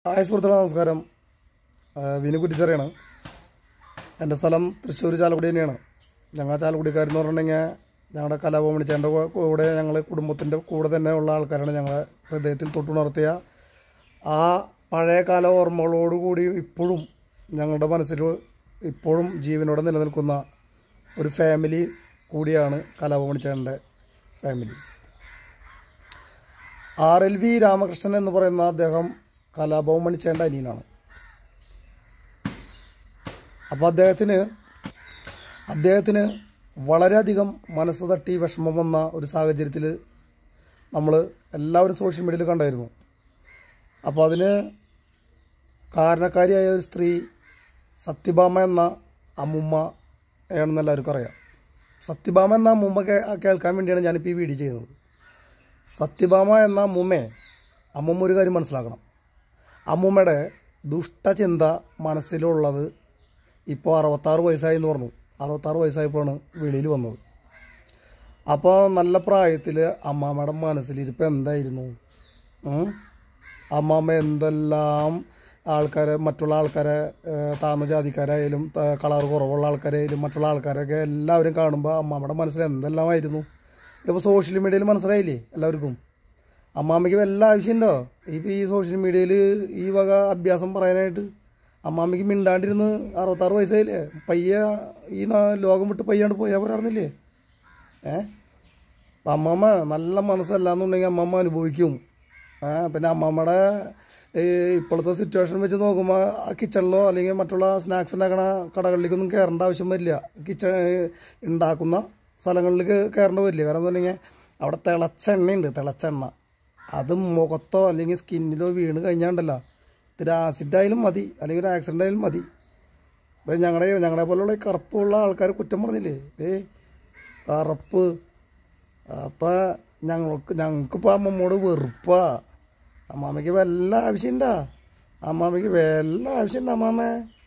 Hi സുഹൃത്തുക്കളെ നമസ്കാരം ആ, വിനു കുറ്റിച്ചറിയാണ് എൻ്റെ സ്ഥലം തൃശ്ശൂർ ചാലക്കുടി തന്നെയാണ് ഞങ്ങൾ ചാലക്കുടിക്കാരെന്ന് പറഞ്ഞിട്ടുണ്ടെങ്കിൽ ഞങ്ങളുടെ കലാഭവമണിച്ചേൻ്റെ കൂടെ ഞങ്ങൾ കുടുംബത്തിൻ്റെ കൂടെ തന്നെ ഉള്ള ആൾക്കാരാണ് ഞങ്ങളെ ഹൃദയത്തിൽ തൊട്ടുണർത്തിയ ആ പഴയകാല ഓർമ്മകളോടുകൂടി ഇപ്പോഴും ഞങ്ങളുടെ മനസ്സിൽ ഇപ്പോഴും ജീവനോടെ നിലനിൽക്കുന്ന ഒരു ഫാമിലി കൂടിയാണ് കലാഭവമണിച്ചേൻ്റെ family R L V Ramakrishnan എന്ന് പറയുന്ന അദ്ദേഹം കലാഭവൻ മണിച്ചേണ്ട അനിയനാണ് അപ്പോൾ അദ്ദേഹത്തിന് അദ്ദേഹത്തിന് വളരെയധികം മനസ്സ് തട്ടി വിഷമം വന്ന ഒരു സാഹചര്യത്തിൽ നമ്മൾ എല്ലാവരും സോഷ്യൽ മീഡിയയിൽ കണ്ടായിരുന്നു അപ്പോൾ അതിന് കാരണക്കാരിയായ ഒരു സ്ത്രീ സത്യഭാമ എന്ന അമ്മുമ്മ ആണെന്ന് എല്ലാവർക്കും അറിയാം സത്യഭാമ എന്ന അമ്മുമ്മ കേ- കേൾക്കാൻ വേണ്ടിയാണ് ഞാനിപ്പോൾ ഈ വീഡിയോ ചെയ്യുന്നത് സത്യഭാമ എന്ന അമ്മൂമ്മയെ അമ്മൂമ്മ ഒരു കാര്യം മനസ്സിലാക്കണം അമ്മൂമ്മയുടെ ദുഷ്ടചിന്ത മനസ്സിലുള്ളത് ഇപ്പോൾ അറുപത്താറ് വയസ്സായി എന്ന് പറഞ്ഞു അറുപത്താറ് വയസ്സായപ്പോഴാണ് വെളിയിൽ വന്നത് അപ്പോൾ നല്ല പ്രായത്തിൽ അമ്മാമ്മയുടെ മനസ്സിലിരിപ്പോൾ എന്തായിരുന്നു ഉം? അമ്മാമ്മ എന്തെല്ലാം ആൾക്കാരെ മറ്റുള്ള ആൾക്കാരെ ഏഹ്, താഴ്ന്ന ജാതിക്കാരായാലും ത- കളർ കുറവുള്ള ആൾക്കാരായാലും മറ്റുള്ള ആൾക്കാരൊക്കെ എല്ലാവരും കാണുമ്പോൾ അമ്മാമ്മയുടെ മനസ്സിൽ എന്തെല്ലാമായിരുന്നു ഇതിപ്പോൾ സോഷ്യൽ മീഡിയയിൽ മനസ്സിലായില്ലേ എല്ലാവർക്കും അമ്മാമ്മയ്ക്ക് വല്ല ആവശ്യമുണ്ടോ ഇപ്പോൾ ഈ സോഷ്യൽ മീഡിയയിൽ ഈ വക അഭ്യാസം പറയാനായിട്ട് അമ്മാമ്മയ്ക്ക് മിണ്ടാണ്ടിരുന്ന് അറുപത്താറ് വയസ്സായില്ലേ പയ്യ ഈ നാ- ലോകം വിട്ട് പയ്യാണ്ട് പോയാൽ പോരായിരുന്നില്ലേ ഏ അപ്പം അമ്മമ്മ നല്ല മനസ്സല്ലാന്നുണ്ടെങ്കിൽ അമ്മമ്മ അനുഭവിക്കും ഏ പിന്നെ അമ്മമ്മയുടെ ഈ ഇപ്പോഴത്തെ സിറ്റുവേഷൻ വെച്ച് നോക്കുമ്പോൾ ആ കിച്ചണിലോ അല്ലെങ്കിൽ മറ്റുള്ള സ്നാക്സ് ഉണ്ടാക്കണ കടകളിലേക്കൊന്നും കയറേണ്ട ആവശ്യം വരില്ല കിച്ചൺ ഉണ്ടാക്കുന്ന സ്ഥലങ്ങളിൽ കയറേണ്ട വരില്ല കാരണം എന്താണെങ്കിൽ അവിടെ തിളച്ചെണ്ണയുണ്ട് തിളച്ചെണ്ണ അത് മുഖത്തോ അല്ലെങ്കിൽ സ്കിന്നിലോ വീണ് കഴിഞ്ഞാണ്ടല്ലോ ഇത്തിരി ആസിഡായാലും മതി അല്ലെങ്കിൽ ഒരു ആക്സിഡൻ്റ് ആയാലും മതി ഇപ്പം ഞങ്ങളുടെ ഞങ്ങളെ പോലുള്ള ഈ കറുപ്പുള്ള ആൾക്കാർ കുറ്റം പറഞ്ഞില്ലേ ഏ കറുപ്പ് അപ്പം ഞങ്ങൾക്ക് ഞങ്ങൾക്കിപ്പോൾ അമ്മമ്മോട് വെറുപ്പാ അമ്മാമ്മയ്ക്ക് വല്ല ആവശ്യമുണ്ടാ അമ്മാമ്മയ്ക്ക് വല്ല ആവശ്യമുണ്ടോ അമ്മാമ്മ